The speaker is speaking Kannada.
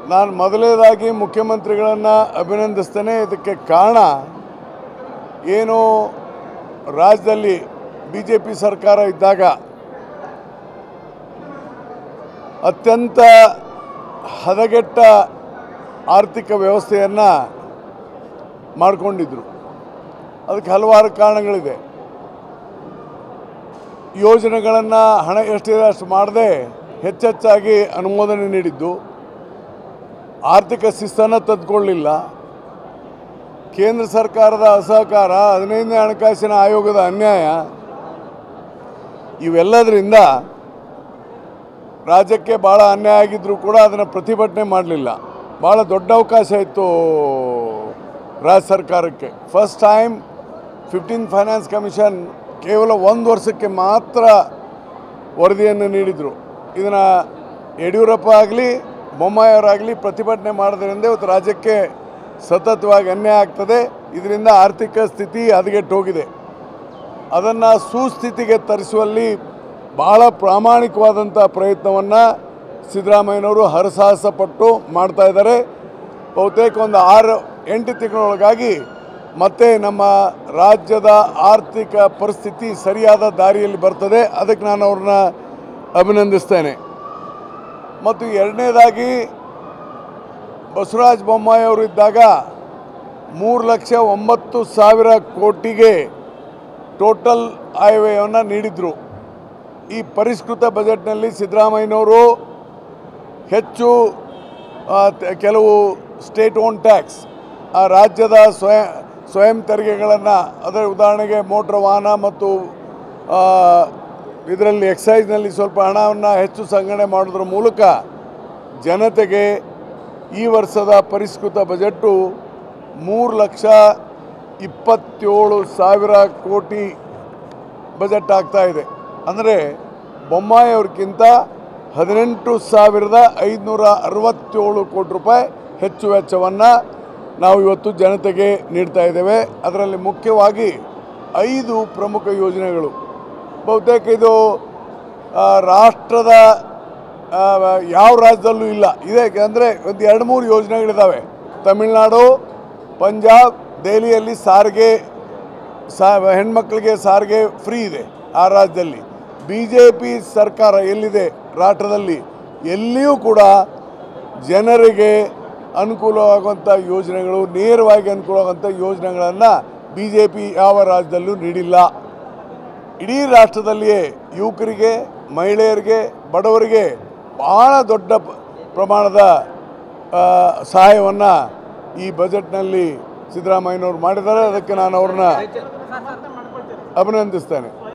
ನಾನು ಮೊದಲನೇದಾಗಿ ಮುಖ್ಯಮಂತ್ರಿಗಳನ್ನು ಅಭಿನಂದಿಸ್ತೇನೆ ಇದಕ್ಕೆ ಕಾರಣ ಏನು ರಾಜ್ಯದಲ್ಲಿ ಬಿ ಜೆ ಪಿ ಸರ್ಕಾರ ಇದ್ದಾಗ ಅತ್ಯಂತ ಹದಗೆಟ್ಟ ಆರ್ಥಿಕ ವ್ಯವಸ್ಥೆಯನ್ನು ಮಾಡಿಕೊಂಡಿದ್ರು ಅದಕ್ಕೆ ಹಲವಾರು ಕಾರಣಗಳಿದೆ ಯೋಜನೆಗಳನ್ನು ಹಣ ಎಷ್ಟಿದೆ ಅಷ್ಟು ಮಾಡದೆ ಹೆಚ್ಚೆಚ್ಚಾಗಿ ಅನುಮೋದನೆ ನೀಡಿದ್ದು ಆರ್ಥಿಕ ಶಿಸ್ತನ್ನು ತಂದುಕೊಳ್ಳಲಿಲ್ಲ ಕೇಂದ್ರ ಸರ್ಕಾರದ ಅಸಹಕಾರ ಹದಿನೈದನೇ ಹಣಕಾಸಿನ ಆಯೋಗದ ಅನ್ಯಾಯ ಇವೆಲ್ಲದರಿಂದ ರಾಜ್ಯಕ್ಕೆ ಭಾಳ ಅನ್ಯಾಯ ಆಗಿದ್ದರೂ ಕೂಡ ಅದನ್ನು ಪ್ರತಿಭಟನೆ ಮಾಡಲಿಲ್ಲ ಭಾಳ ದೊಡ್ಡ ಅವಕಾಶ ಇತ್ತು ರಾಜ್ಯ ಸರ್ಕಾರಕ್ಕೆ first time fifteen finance commission ಕೇವಲ ಒಂದು ವರ್ಷಕ್ಕೆ ಮಾತ್ರ ವರದಿಯನ್ನು ನೀಡಿದರು ಇದನ್ನು ಯಡಿಯೂರಪ್ಪ ಆಗಲಿ ಬೊಮ್ಮಾಯಿಯವರಾಗಲಿ ಪ್ರತಿಭಟನೆ ಮಾಡೋದ್ರಿಂದ ಇವತ್ತು ರಾಜ್ಯಕ್ಕೆ ಸತತವಾಗಿ ಅನ್ಯಾಯ ಆಗ್ತದೆ ಇದರಿಂದ ಆರ್ಥಿಕ ಸ್ಥಿತಿ ಹದಗೆಟ್ಟು ಹೋಗಿದೆ ಅದನ್ನು ಸುಸ್ಥಿತಿಗೆ ತರಿಸುವಲ್ಲಿ ಭಾಳ ಪ್ರಾಮಾಣಿಕವಾದಂಥ ಪ್ರಯತ್ನವನ್ನು ಸಿದ್ದರಾಮಯ್ಯನವರು ಹರಸಾಹಸ ಪಟ್ಟು ಮಾಡ್ತಾ ಇದ್ದಾರೆ ಬಹುತೇಕ ಒಂದು ಆರು ಎಂಟು ತಿಂಗಳೊಳಗಾಗಿ ಮತ್ತೆ ನಮ್ಮ ರಾಜ್ಯದ ಆರ್ಥಿಕ ಪರಿಸ್ಥಿತಿ ಸರಿಯಾದ ದಾರಿಯಲ್ಲಿ ಬರ್ತದೆ ಅದಕ್ಕೆ ನಾನು ಅವ್ರನ್ನ ಅಭಿನಂದಿಸ್ತೇನೆ ಮತ್ತು ಎರಡನೇದಾಗಿ ಬಸವರಾಜ ಬೊಮ್ಮಾಯಿ ಅವರು ಇದ್ದಾಗ ಮೂರು ಲಕ್ಷ ಒಂಬತ್ತು ಸಾವಿರ ಕೋಟಿಗೆ ಟೋಟಲ್ ಆಯವ್ಯಯವನ್ನು ನೀಡಿದರು ಈ ಪರಿಷ್ಕೃತ ಬಜೆಟ್ನಲ್ಲಿ ಸಿದ್ದರಾಮಯ್ಯನವರು ಹೆಚ್ಚು ಆ, ತ- ಕೆಲವು ಸ್ಟೇಟ್ ಓನ್ ಟ್ಯಾಕ್ಸ್ ಆ ರಾಜ್ಯದ ಸ್ವಯಂ ಸ್ವಯಂ ತೆರಿಗೆಗಳನ್ನು ಅದರ ಉದಾಹರಣೆಗೆ ಮೋಟ್ರ್ ವಾಹನ ಮತ್ತು ಇದರಲ್ಲಿ ಎಕ್ಸೈಸ್ನಲ್ಲಿ ಸ್ವಲ್ಪ ಹಣವನ್ನು ಹೆಚ್ಚು ಸಂಗ್ರಹಣೆ ಮಾಡೋದ್ರ ಮೂಲಕ ಜನತೆಗೆ ಈ ವರ್ಷದ ಪರಿಷ್ಕೃತ ಬಜೆಟ್ಟು ಮೂರು ಲಕ್ಷ ಇಪ್ಪತ್ತೇಳು ಸಾವಿರ ಕೋಟಿ ಬಜೆಟ್ ಆಗ್ತಾ ಇದೆ ಅಂದರೆ ಬೊಮ್ಮಾಯಿ ಅವ್ರಿಗಿಂತ ಹದಿನೆಂಟು ಸಾವಿರದ ಐದುನೂರ ಅರವತ್ತೇಳು ಕೋಟಿ ರೂಪಾಯಿ ಹೆಚ್ಚು ವೆಚ್ಚವನ್ನು ನಾವು ಇವತ್ತು ಜನತೆಗೆ ನೀಡ್ತಾ ಇದ್ದೇವೆ ಅದರಲ್ಲಿ ಮುಖ್ಯವಾಗಿ ಐದು ಪ್ರಮುಖ ಯೋಜನೆಗಳು ಬಹುತೇಕ ಇದು ಆ, ರಾಷ್ಟ್ರದ ಆ, ಯಾವ ರಾಜ್ಯದಲ್ಲೂ ಇಲ್ಲ ಇದೆ ಅಂದರೆ ಒಂದು ಎರಡು ಮೂರು ಯೋಜನೆಗಳಿದ್ದಾವೆ ತಮಿಳುನಾಡು ಪಂಜಾಬ್ ದೆಹಲಿಯಲ್ಲಿ ಸಾರಿಗೆ ಸಾ ಹೆಣ್ಮಕ್ಳಿಗೆ ಸಾರಿಗೆ ಫ್ರೀ ಇದೆ ಆ ರಾಜ್ಯದಲ್ಲಿ ಬಿ ಜೆ ಪಿ ಸರ್ಕಾರ ಎಲ್ಲಿದೆ ರಾಷ್ಟ್ರದಲ್ಲಿ ಎಲ್ಲಿಯೂ ಕೂಡ ಜನರಿಗೆ ಅನುಕೂಲವಾಗುವಂಥ ಯೋಜನೆಗಳು ನೇರವಾಗಿ ಅನುಕೂಲವಾಗುವಂಥ ಯೋಜನೆಗಳನ್ನು ಬಿ ಜೆ ಪಿ ಯಾವ ರಾಜ್ಯದಲ್ಲೂ ನೀಡಿಲ್ಲ ಇಡೀ ರಾಷ್ಟ್ರದಲ್ಲಿಯೇ ಯುವಕರಿಗೆ ಮಹಿಳೆಯರಿಗೆ ಬಡವರಿಗೆ ಭಾಳ ದೊಡ್ಡ ಪ- ಪ್ರಮಾಣದ ಸಹಾಯವನ್ನು ಈ ಬಜೆಟ್ನಲ್ಲಿ ಸಿದ್ದರಾಮಯ್ಯನವರು ಮಾಡಿದ್ದಾರೆ ಅದಕ್ಕೆ ನಾನು ಅವ್ರನ್ನ ಅಭಿನಂದಿಸ್ತೇನೆ